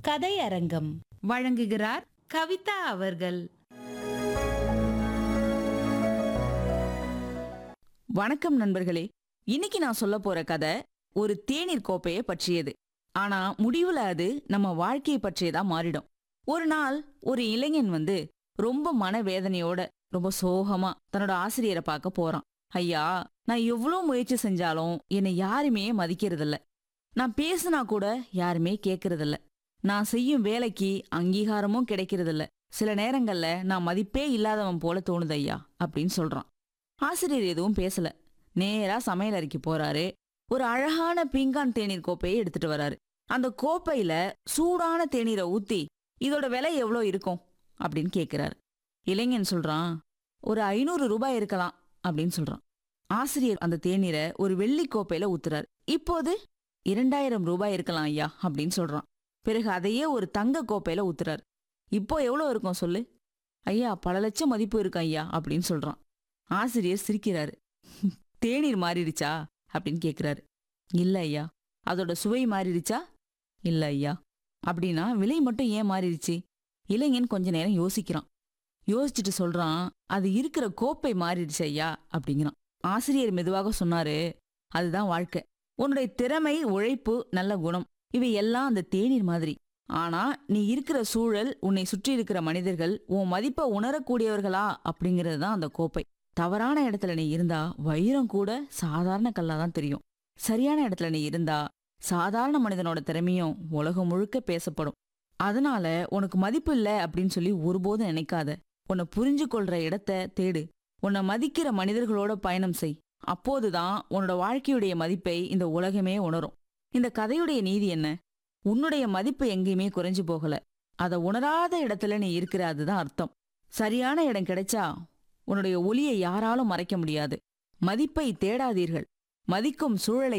கதை அரங்கம் வழங்குகிறார் கவிதா அவர்கள் வணக்கம் நண்பர்களே இன்னைக்கு நான் சொல்ல போற கதை ஒரு தேநீர் கோப்பையை பற்றியது ஆனா முடிவுல அது நம்ம வாழ்க்கையை பற்றியதா மாறிடும் ஒரு நாள் ஒரு இளைஞன் வந்து ரொம்ப மனவேதனையோட ரொம்ப சோகமா தன்னோட ஆசிரியரை பார்க்க போறான் ஐயா நான் எவ்வளோ முயற்சி செஞ்சாலும் என்னை யாருமே மதிக்கிறதில்ல நான் பேசுனா கூட யாருமே கேட்கறதில்ல நான் செய்யும் வேலைக்கு அங்கீகாரமும் கிடைக்கிறதில்ல சில நேரங்கள்ல நான் மதிப்பே இல்லாதவன் போல தோணுது ஐயா அப்படின்னு சொல்றான் ஆசிரியர் எதுவும் பேசல நேரா சமையல் அறைக்கு போறாரு ஒரு அழகான பீங்கான் தேநீர் கோப்பையை எடுத்துட்டு வராரு அந்த கோப்பையில சூடான தேநீரை ஊத்தி இதோட விலை எவ்வளோ இருக்கும் அப்படின்னு கேக்குறாரு இளைஞன் சொல்றான் ஒரு ஐநூறு ரூபாய் இருக்கலாம் அப்படின்னு சொல்றான் ஆசிரியர் அந்த தேநீரை ஒரு வெள்ளி கோப்பையில ஊத்துறாரு இப்போது இரண்டாயிரம் ரூபாய் இருக்கலாம் ஐயா அப்படின்னு சொல்றான் பிறகு அதையே ஒரு தங்க கோப்பையில ஊத்துறாரு இப்போ எவ்வளோ இருக்கும் சொல்லு ஐயா பல லட்சம் மதிப்பு இருக்கும் ஐயா அப்படின்னு சொல்றான் ஆசிரியர் சிரிக்கிறாரு தேநீர் மாறிடுச்சா அப்படின்னு கேக்குறாரு இல்ல ஐயா அதோட சுவை மாறிடுச்சா இல்ல ஐயா அப்படின்னா விலை மட்டும் ஏன் மாறிடுச்சு இளைஞன் கொஞ்ச நேரம் யோசிக்கிறான் யோசிச்சுட்டு சொல்றான் அது இருக்கிற கோப்பை மாறிடுச்சு ஐயா அப்படிங்கிறான் ஆசிரியர் மெதுவாக சொன்னாரு அதுதான் வாழ்க்கை உன்னுடைய திறமை உழைப்பு நல்ல குணம் இவை எல்லாம் அந்த தேநீர் மாதிரி ஆனா நீ இருக்கிற சூழல் உன்னை சுற்றி இருக்கிற மனிதர்கள் உன் மதிப்பை உணரக்கூடியவர்களா அப்படிங்கிறது தான் அந்த கோப்பை தவறான இடத்துல நீ இருந்தா வைரம் கூட சாதாரண கல்லா தான் தெரியும் சரியான இடத்துல நீ இருந்தா சாதாரண மனிதனோட திறமையும் உலகம் முழுக்க பேசப்படும் அதனால உனக்கு மதிப்பு இல்ல அப்படின்னு சொல்லி ஒருபோதும் நினைக்காத உன்னை புரிஞ்சு கொள்ற இடத்த தேடு உன்னை மதிக்கிற மனிதர்களோட பயணம் செய் அப்போதுதான் உன்னோட வாழ்க்கையுடைய மதிப்பை இந்த உலகமே உணரும் இந்த கதையுடைய நீதி என்ன உன்னுடைய மதிப்பு எங்கேயுமே குறைஞ்சு போகல அதை உணராத இடத்துல நீ இருக்கிற அதுதான் அர்த்தம் சரியான இடம் கிடைச்சா உன்னுடைய ஒளியை யாராலும் மறைக்க முடியாது மதிப்பை தேடாதீர்கள் மதிக்கும் சூழலை